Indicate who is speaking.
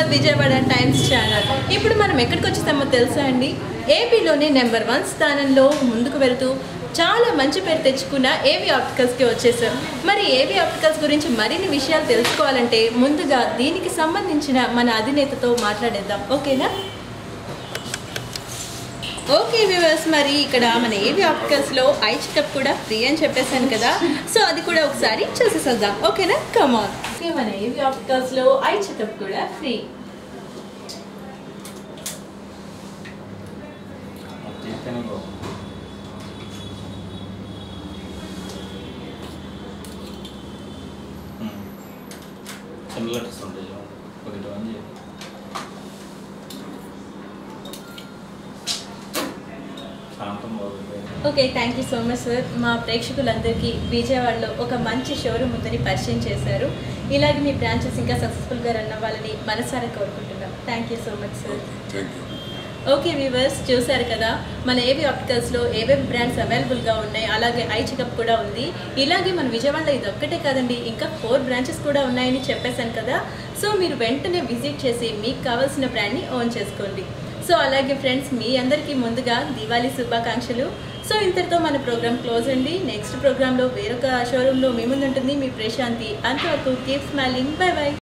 Speaker 1: Vijayawada times channel ఇప్పుడు మనం ఎక్కడికి వచ్చేసామో తెలుసా అండి ఏపీలోనే నెంబర్ వన్ స్థానంలో ముందుకు వెళ్తూ చాలా మంచి పేరు తెచ్చుకున్న ఏవి ఆప్టికల్స్కి వచ్చేసాం మరి ఏవి ఆప్టికల్స్ గురించి మరిన్ని విషయాలు తెలుసుకోవాలంటే ముందుగా దీనికి సంబంధించిన మన అధినేతతో మాట్లాడేద్దాం ఓకేనా ఓకే వ్యూవర్స్ మరి ఇక్కడ మన ఏవి ఆప్టికల్స్లో ఐ చెకప్ కూడా ఫ్రీ అని చెప్పేశాను కదా సో అది కూడా ఒకసారి చూసేసేద్దాం ఓకేనా కమాన్ మన ఏవి ఆప్టికల్స్లో ఐ చెకప్ కూడా ఫ్రీ
Speaker 2: చేస్తేనే బాగుంది చిన్న లెటర్స్ ఉంటాయి చూడండి. ఒకటి వన్ చేయండి శాంతం బాగుంది
Speaker 1: okay thank you so much sir మా ప్రేక్షకులందరికీ విజయవాడలో ఒక మంచి షోరూమ్ ఉందని పరిచయం చేశారు ఇలాగే మీ బ్రాంచెస్ ఇంకా సక్సెస్ఫుల్గా రన్ అవ్వాలని మనసారా కోరుకుంటున్నాం thank you so much sir
Speaker 3: thank you
Speaker 1: okay viewers చూశారు కదా మన ఏవి ఆప్టికల్స్లో ఏవేవి బ్రాండ్స్ అవైలబుల్గా ఉన్నాయి అలాగే ఐ చెకప్ కూడా ఉంది ఇలాగే మన విజయవాడలో ఇది ఒక్కటే కాదండి ఇంకా ఫోర్ బ్రాంచెస్ కూడా ఉన్నాయని చెప్పేశాను కదా సో మీరు వెంటనే విజిట్ చేసి మీకు కావాల్సిన బ్రాండ్ని ఓన్ చేసుకోండి సో అలాగే ఫ్రెండ్స్ మీ అందరికీ ముందుగా దివాళీ శుభాకాంక్షలు సో ఇంతటితో మన ప్రోగ్రామ్ క్లోజ్ అండి నెక్స్ట్ ప్రోగ్రాంలో వేరొక షోరూంలో మీ ముందు ఉంటుంది మీ ప్రశాంతి అంతవరకు కీప్ స్మైలింగ్ బై బై